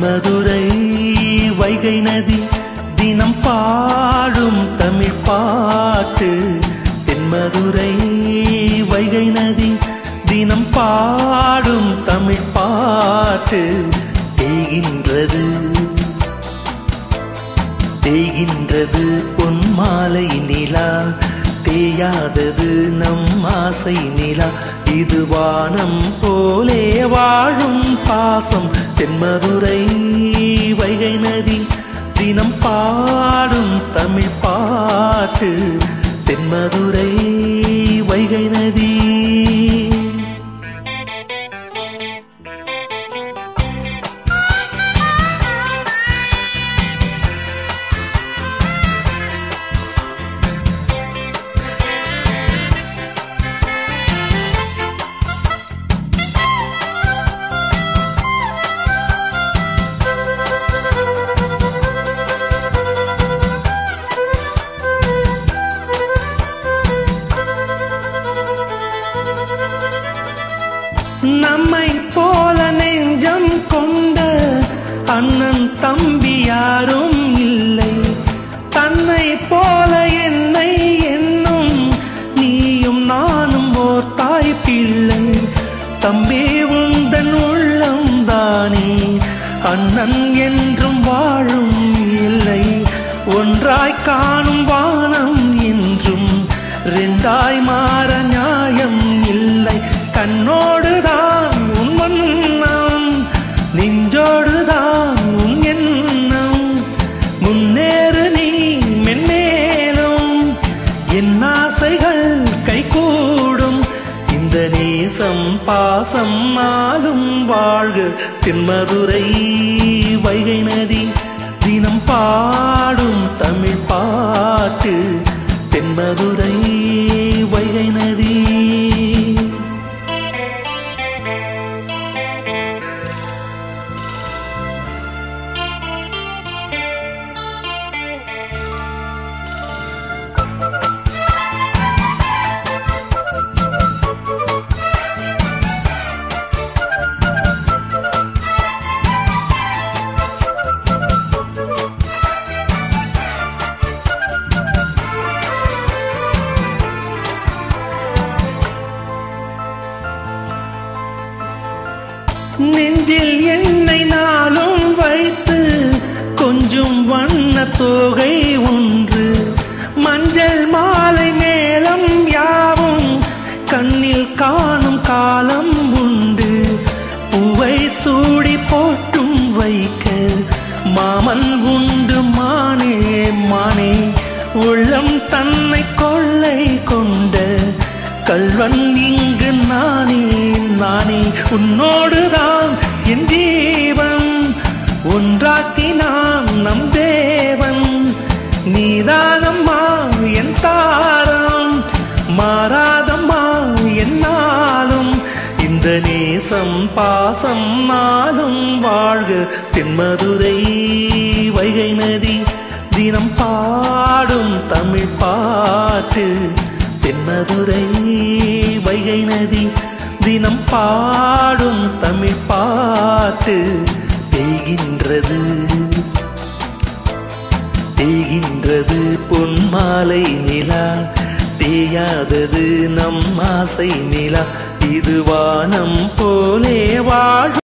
தென்மதுரை வைகை நதி தினம் பாடும் தமிழ் பாட்டு தென்மதுரை வைகை நதி தினம் பாடும் தமிழ் பாட்டு தேகின்றது தேகின்றது பொன்மாலை நிலா தேயாதது நம் ஆசை நிலா இது வானம் போலே வாழும் பாசம் தென்மதுரை வைகை நதி தினம் பாடும் தமிழ் பாட்டு தென்மதுரை வைகை நதி நம்மை போல நெஞ்சம் கொண்ட அண்ணன் தம்பி யாரும் இல்லை தன்னை போல என்னை என்னும் நீயும் நானும் ஓர் தாய் பிள்ளை தம்பி உந்தன் உள்ளம் தானே அண்ணன் என்றும் வாழும் இல்லை ஒன்றாய் காணும் வானம் என்றும் ரெண்டாய் மாற நியாயம் இல்லை கண்ணோடுதான் உன் வண்ணம் நெஞ்சோடுதான் உன் எண்ணம் முன்னேறு நீ மென்மேலும் என் ஆசைகள் கைகூடும் இந்த நேசம் பாசம் நாளும் வாழ்க தென்மதுரை வைகை நதி தினம் பாடும் தமிழ் பாட்டு தென்மதுரை வைகை நதி நெஞ்சில் என்னை நாளும் வைத்து கொஞ்சம் வண்ண தோகை ஒன்று மஞ்சள் மாலை மேளம் யாவும் கண்ணில் காணும் காலம் உண்டு பூவை சூடி போட்டும் வைக்க மாமன் உண்டு மானே மானே உள்ளம் தன்னை கொள்ளை கொண்ட கல்வன் இங்கு நானே நானே உன்னோடுதான் என் ஜீவன் ஒன்றாக்கினான் நம் தேவன் நீதானம்மா என் தாரம் மாறாதம்மா என்னாலும் இந்த நேசம் பாசம் நாளும் வாழ்க தென்மதுரை வைகை நதி தினம் பாடும் தமிழ் பாட்டு தென்மதுரை வைகை நதி தினம் பாடும் தமிழ் பாட்டு தேகின்றது தேகின்றது பொன்மாலை நிலா தேயாதது நம் ஆசை நிலா இது வானம் போலே வாழும்